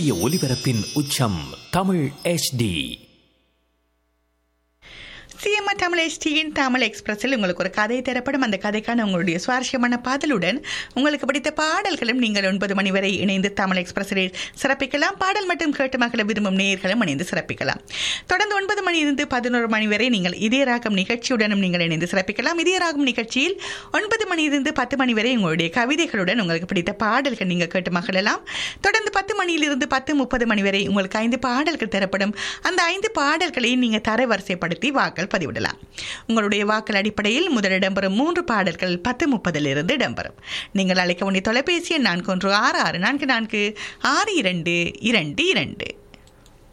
சூரிய ஒளிபரப்பின் உச்சம் தமிழ் HD சிஎம்ஆ தமிழ் எஸ்டியின் தமிழ் எக்ஸ்பிரஸில் உங்களுக்கு ஒரு கதை தரப்படும் அந்த கதைக்கான உங்களுடைய சுவாரஸ்யமான பாடலுடன் உங்களுக்கு பிடித்த பாடல்களும் நீங்கள் ஒன்பது மணி வரை இணைந்து தமிழ் எக்ஸ்பிரஸில் சிறப்பிக்கலாம் பாடல் மட்டும் கேட்டு மகள விரும்பும் நேயர்களும் இணைந்து சிறப்பிக்கலாம் தொடர்ந்து ஒன்பது மணியிலிருந்து பதினோரு மணி வரை நீங்கள் இதய ராகம் நிகழ்ச்சியுடனும் நீங்கள் இணைந்து சிறப்பிக்கலாம் இதய ராகம் நிகழ்ச்சியில் ஒன்பது மணியிலிருந்து பத்து மணி வரை உங்களுடைய கவிதைகளுடன் உங்களுக்கு பிடித்த பாடல்கள் நீங்கள் கேட்டு மகளலாம் தொடர்ந்து பத்து மணியிலிருந்து பத்து முப்பது மணி வரை உங்களுக்கு ஐந்து பாடல்கள் தரப்படும் அந்த ஐந்து பாடல்களை நீங்கள் தரவரிசைப்படுத்தி வாக்கள் பதிவிடலாம் உங்களுடைய வாக்கள் அடிப்படையில் முதல் இடம்பெறும் மூன்று பாடல்கள் பத்து முப்பதிலிருந்து இடம்பெறும் நீங்கள் அழைக்க வேண்டிய தொலைபேசி எண் நான்கு ஒன்று ஆறு ஆறு நான்கு நான்கு ஆறு இரண்டு இரண்டு இரண்டு